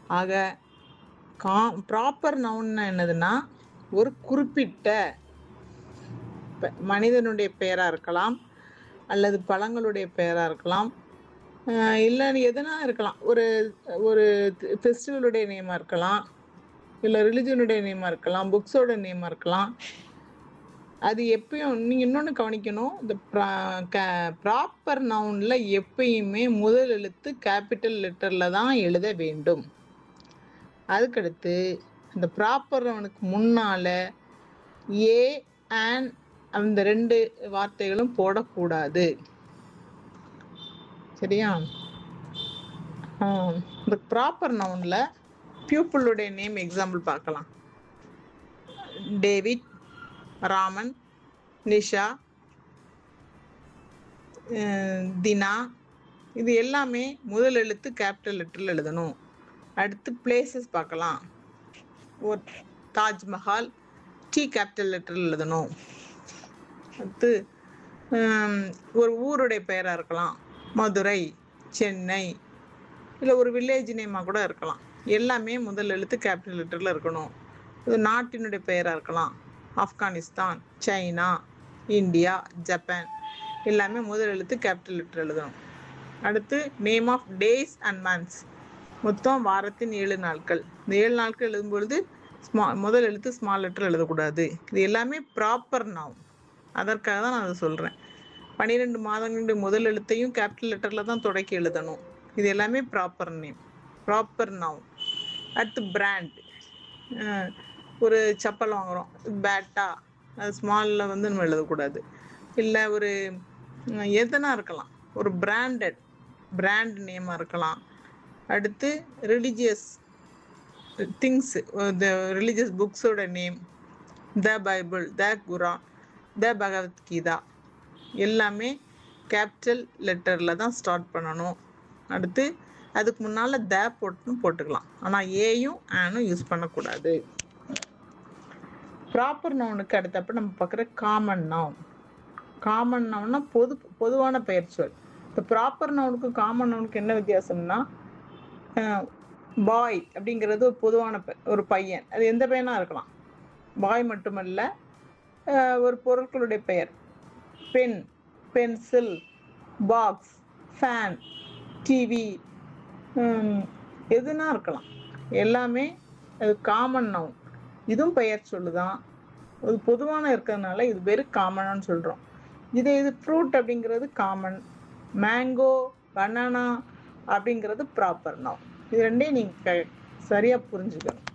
ஆக கா ப்ராப்பர் நவுன்னா என்னதுன்னா ஒரு குறிப்பிட்ட பெ- மனிதனுடைய பெயராக இருக்கலாம் அல்லது பழங்களுடைய பெயராக இருக்கலாம் அஹ் இல்லை எதுனா இருக்கலாம் ஒரு ஒரு ஃபெஸ்டிவலுடைய நேமாக இருக்கலாம் இல்லை ரிலிஜனுடைய நேமாக இருக்கலாம் புக்ஸோட நேமாக இருக்கலாம் அது எப்பயும் நீங்கள் இன்னொன்று கவனிக்கணும் இந்த ப்ராப்பர் நவுனில் எப்பயுமே முதல் எழுத்து கேபிட்டல் லெட்டரில் தான் எழுத வேண்டும் அதுக்கடுத்து இந்த ப்ராப்பர் நவுனுக்கு முன்னால் ஏ அண்ட் அந்த ரெண்டு வார்த்தைகளும் போடக்கூடாது சரியா ஆம், இந்த ப்ராப்பர் நவுனில் பியூப்பிளுடைய நேம் எக்ஸாம்பிள் பார்க்கலாம் டேவிட் ராமன் நிஷா அஹ், தினா இது எல்லாமே முதல் எழுத்து கேபிட்டல் லெட்டரில் எழுதணும் அடுத்து பிளேசஸ் பார்க்கலாம் ஒரு தாஜ்மஹால் டி கேபிட்டல் லெட்டரில் எழுதணும் அடுத்து ஹம், ஒரு ஊருடைய பெயராக இருக்கலாம் மதுரை சென்னை இல்லை ஒரு வில்லேஜ் நேமாக கூட இருக்கலாம் எல்லாமே முதல் எழுத்து கேபிட்டல் லெட்டரில் இருக்கணும் இது நாட்டினுடைய பெயராக இருக்கலாம் ஆப்கானிஸ்தான் சைனா இந்தியா ஜப்பான் எல்லாமே முதல் எழுத்து கேபிட்டல் லெட்டர் எழுதணும் அடுத்து name of days and months மொத்தம் வாரத்தின் ஏழு நாட்கள் இந்த ஏழு நாட்கள் எழுதும்பொழுது ஸ்மா முதல் எழுத்து ஸ்மால் லெட்டர் எழுதக்கூடாது இது எல்லாமே ப்ராப்பர் நவுன் அதற்காக தான் நான் அதை சொல்கிறேன் பன்னிரெண்டு மாதங்களுடைய முதல் எழுத்தையும் கேபிட்டல் லெட்டரில் தான் தொடக்கி எழுதணும் இது எல்லாமே ப்ராப்பர் நேம் ப்ராப்பர் நவுன் அடுத்து பிராண்ட் ஒரு செப்பல் வாங்குகிறோம் பேட்டா அது ஸ்மாலில் வந்து நம்ம எழுதக்கூடாது இல்லை ஒரு உம், எதுனா இருக்கலாம் ஒரு பிராண்டட் பிராண்ட் நேமாக இருக்கலாம் அடுத்து ரிலிஜியஸ் திங்ஸ் த ரிலீஜியஸ் புக்ஸோட name the Bible the Quran the Bhagavad Gita எல்லாமே கேபிட்டல் லெட்டரில் தான் ஸ்டார்ட் பண்ணணும் அடுத்து அதுக்கு முன்னால் த போட்டுன்னு போட்டுக்கலாம் ஆனால் ஏயும் ஆனும் யூஸ் பண்ணக்கூடாது ப்ராப்பர் நவுனுக்கு அடுத்தப்ப நம்ம பார்க்குற காமன் நவுன் காமன் நவுன்னா பொது பொதுவான பெயர் சொல் இப்போ ப்ராப்பர் நவுனுக்கும் காமன் நவுனுக்கு என்ன வித்தியாசம்னா பாய் அப்படிங்கிறது ஒரு பொதுவான பெ- ஒரு பையன் அது எந்த பையனாக இருக்கலாம் பாய் மட்டுமல்ல அஹ், ஒரு பொருட்களுடைய பெயர் pen pencil box fan TV எதுனா இருக்கலாம் எல்லாமே அது காமன் நவுன் இதுவும் பெயர் சொல்லுதான் அது பொதுவான இருக்கிறதுனால இது வெறும் காமனான்னு சொல்கிறோம் இதே இது ஃப்ரூட் அப்படிங்கிறது காமன் மேங்கோ பனானா அப்படிங்கிறது ப்ராப்பர் நவுன் இது ரெண்டையும் நீங்கள் சரியாக புரிஞ்சுக்கணும்